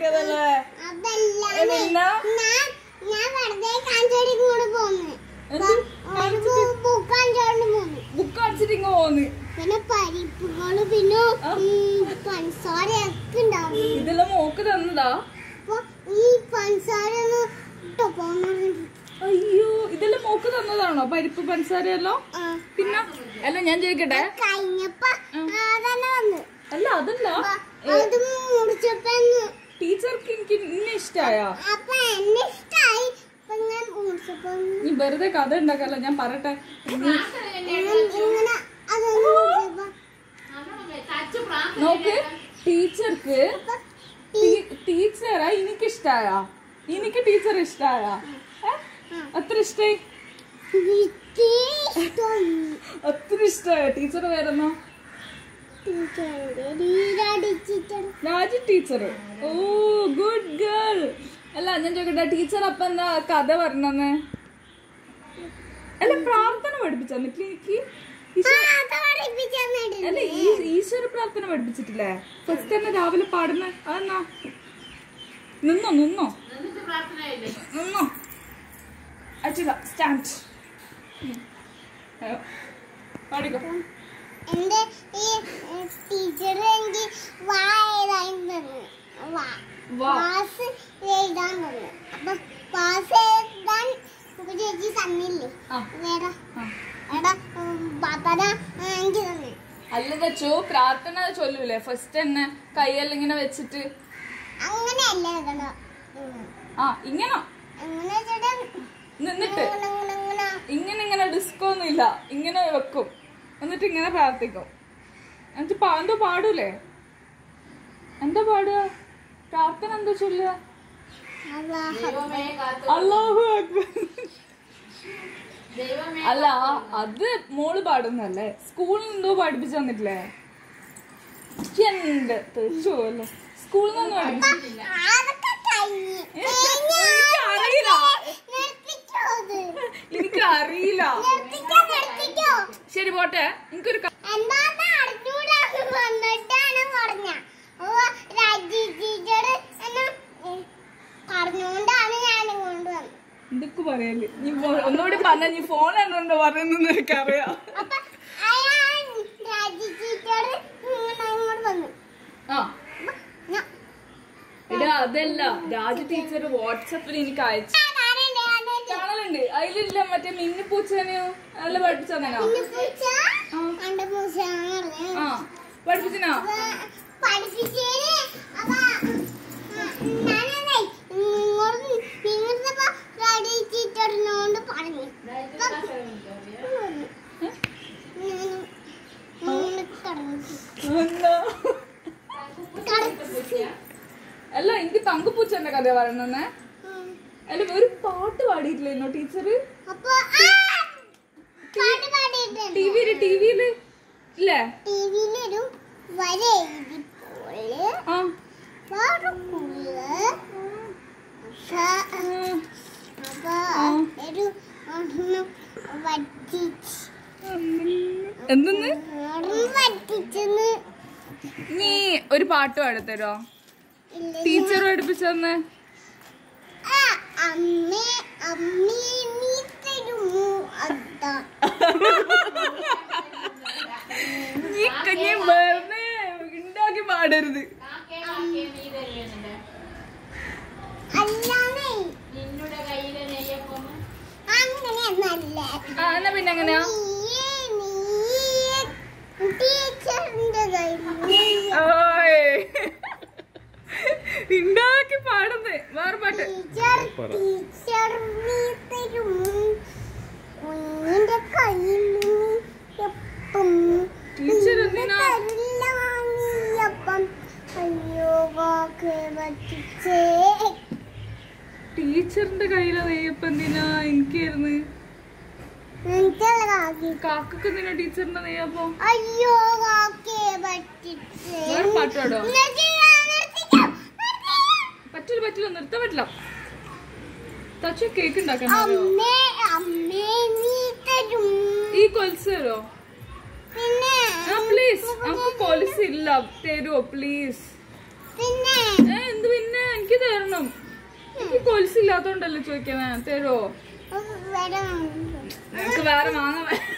ഉണ്ടാക്കിയതല്ലേ അതല്ല ഏ, പിന്നെ ഞാൻ ഞാൻ വെറുതെ കാഞ്ചോടി കൂടെ പോന്നു എന്ത്? ഒരു ബുക്ക് കാഞ്ചോടി പോന്നു ബുക്ക് കാണിച്ചിട്ട് ഇങ്ങ് പോന്ന് പിന്നെ പരിപ്പുകള് പിന്നെ ആ. ഉം, പഞ്ചസാരയൊക്കെ ഉണ്ടാവും ഇതെല്ലാം മോക്ക് തന്നതാ അപ്പൊ ഈ പഞ്ചസാര ഒന്ന് ഇട്ടോ പോന്നു അയ്യോ ഇതെല്ലാം മോക്ക് തന്നതാണോ പരിപ്പ് പഞ്ചസാരയല്ലോ പിന്നെ അല്ല ഞാൻ ചോദിക്കട്ടെ കഴിഞ്ഞപ്പോ അതന്നെ വന്നു അല്ല അതല്ല അപ്പൊ അത് മുറിച്ചപ്പോ ഒന്ന് ടീച്ചർക്ക് എനിക്ക് ഇന്നെ ഇഷ്ടായ അപ്പൊ എന്നെ ഇഷ്ടായി അപ്പൊ ഞാൻ മുറിച്ചപ്പോ ഒന്ന് നീ വെറുതെ കഥ ഉണ്ടാക്കല്ല ഞാൻ പറയട്ടെ നീ ഇങ്ങനെ ഇങ്ങനെ അതൊന്ന് മുറിച്ചപ്പോ നോക്ക് ടീച്ചർക്ക് അപ്പൊ ടീച്ചറാ എനിക്ക് ഇഷ്ടായ എനിക്ക് ടീച്ചർ ഇഷ്ടായ അത്ര ഇഷ്ടായി വിത്തി ഇഷ്ടം അത്ര ഇഷ്ടായ ടീച്ചർ വരുന്നോ ടീച്ചറുടെ നീരടിച്ചിട്ട് രാജി ടീച്ചർ ഓ ഗുഡ് ഗേൾ അല്ല ഞാൻ ചോദിക്കട്ടെ ടീച്ചർ അപ്പൊ എന്താ കഥ പറഞ്ഞെന്ന് അല്ല പ്രാർത്ഥന പഠിപ്പിച്ചു എനിക്ക് അല്ല ഈ- ഈശ്വര പ്രാർത്ഥന പഠിപ്പിച്ചിട്ടില്ലേ ഫസ്റ്റ് തന്നെ രാവിലെ പാടുന്ന അതെന്നാ നിന്നോ നിന്നോ നിന്നോ അച്ഛാ സ്റ്റാൻഡ് പാടിക്കോ എന്റെ ഈ ടീച്ചർ എനിക്ക് വാ എഴുതാൻ തന്നു വാ വാ. വാസ് എഴുതാൻ തന്നു അപ്പൊ വാസ് എഴുതാൻ നമുക്ക് ചേച്ചി തന്നില്ലേ ആ വേറെ ആ. എടാ പാപ്പന എനിക്ക് തന്നു അല്ല വെച്ചു പ്രാർത്ഥന ചൊല്ലൂലേ ഫസ്റ്റ് തന്നെ കൈയെല്ലാം ഇങ്ങനെ വെച്ചിട്ട് അങ്ങനെയല്ല എഴുതണം ഉം. ആ ഇങ്ങനെ അങ്ങനെ വെച്ചിട്ട് നിന്നിട്ട് ഇങ്ങനെ ഇങ്ങനെ ഇങ്ങനെ ഇങ്ങനെ ഇങ്ങനെ ഡിസ്കോ ഒന്നും ഇല്ല ഇങ്ങനെ വെക്കും എന്നിട്ട് ഇങ്ങനെ പ്രാർത്ഥിക്കും എന്നിട്ട് പാ- എന്തോ പാടൂലേ എന്താ പാടുക പ്രാർത്ഥന എന്താ ചൊല്ലുക അല്ലാഹ് അല്ലാഹു അക്ബർ അല്ല അത് മോള് പാടുന്നല്ലേ സ്കൂളിൽ നിന്ന് എന്തോ പഠിപ്പിച്ചു തന്നിട്ടില്ലേ എന്ത് തെച്ചോല്ലോ സ്കൂളിൽ നിന്നൊന്നും പഠിപ്പിച്ചിട്ടില്ല അതൊക്കെ കഴിഞ്ഞ് എനിക്കറിയില്ല നിർത്തിക്കോ അത് എനിക്ക് അറിയില്ല നിർത്തിക്കോ നിർത്തിക്കോ ശരി പോട്ടെ എനിക്കൊരു ക- എന്താന്ന് അറിഞ്ഞൂടാന്ന് വന്നിട്ടാണ് പറഞ്ഞ അപ്പൊ രാജി ടീച്ചർ എന്നെ ഉം, പറഞ്ഞുകൊണ്ടാണ് ഞാൻ ഇങ്ങോട്ട് വന്നത് എന്തൊക്കെ പറയല് നീ പോ- ഒന്നുകൂടി പറഞ്ഞ നീ ഫോൺ എന്നുണ്ടോ പറയുന്നെന്ന് എനിക്കറിയാം അപ്പൊ അയാൾ രാജി ടീച്ചർ ഇങ്ങനെ ഇങ്ങോട്ട് വന്നു ആ അപ്പൊ ഞാൻ എടാ അതല്ല രാജ ടീച്ചർ വാട്സപ്പിൽ എനിക്ക് അയച്ചു ആ, കാണണ്ടേ, കാണണ്ടേ. കാണലുണ്ട് അതിലില്ല മറ്റേ മിന്നിപ്പൂച്ചനെയോ നല്ല പഠിപ്പിച്ചു തന്നെ ഇന്ന് പൂച്ച കണ്ട പൂച്ചയാണെന്ന് പറഞ്ഞു ആ പഠിപ്പിച്ചനാ അപ്പൊ പഠിപ്പിച്ചേന് അപ്പൊ ഞാനേ ഇങ്ങോട്ട് നിങ്ങൾക്കപ്പോ രാജി ടീച്ചറിനോട് പറഞ്ഞു എന്താ? അല്ല എനിക്ക് തങ്കപ്പൂച്ചന്റെ കഥ പറയുന്നേ അല്ല ഒരു പാട്ട് പാടിയിട്ടില്ല എന്നോ ടീച്ചർ അപ്പൊ ആ, പാട്ട് പാടിയിട്ടുണ്ട് ടിവിയില് ടിവിയില് ഇല്ലേ ടിവിയിലൊരു വര എഴുതിപ്പോള് ആ പാടുക്കുള്ള് അപ്പൊ ഒരു ഒരെണ്ണം വറ്റിച്ച് എന്തെന്ന് ഒരെണ്ണം വറ്റിച്ചെന്ന് നീ ഒരു പാട്ട് പാടത്തരോ ഇല്ല ടീച്ചർ പഠിപ്പിച്ചെന്ന് ആ, അമ്മേ അമ്മേ നീ തരുമോ അതാ നീ നീ വെറുതെ ഉണ്ടാക്കി പാടരുത് അല്ലാതെ അങ്ങനെയൊന്നല്ല ആ എന്നാ പിന്നെ എങ്ങനെയാ നീയേ നീയേ ടീച്ചറിന്റെ കയ്യിൽ ഓയ് ഉണ്ടാക്കി പാടുന്നേ വേറെ പാട്ട് ടീച്ചർ ടീച്ചർ നീ തരുമോ കുഞ്ഞിന്റെ കയ്യിൽ നീ എപ്പം ടീച്ചർ എന്തിനാ തരില്ല നീയപ്പം അയ്യോ വാക്ക് പറ്റിച്ചേ ടീച്ചറിന്റെ കയ്യിലെ നെയ്യപ്പം എന്തിനാ എനിക്കായിരുന്നു എനിക്കുള്ള കാക്കി കാക്കൊക്കെ എന്തിനാ ടീച്ചറിന്റെ നെയ്യപ്പം അയ്യോ വാക്കേ പറ്റിച്ചേ വേറെ പാട്ട് പാടോ നിർത്തിക്കോ, നിർത്തിക്കോ, നിർത്തിക്കോ. പറ്റില്ല പറ്റില്ല നിർത്താൻ പറ്റില്ല തച്ചു കേക്ക് ഉണ്ടാക്കാൻ അറിയോ അമ്മേ അമ്മേ നീ തരും ഈ കൊലുസ് തരോ പിന്നെ ആ പ്ലീസ് നമുക്ക് കൊലുസ് ഇല്ല തരുമോ പ്ലീസ് പിന്നെ എന്ത് പിന്നെ എനിക്ക് കൊലുസില്ലാത്തോണ്ടല്ലേ ചോദിക്കണേ തരുമോ വേണം നിനക്ക് വേറെ വാങ്ങാൻ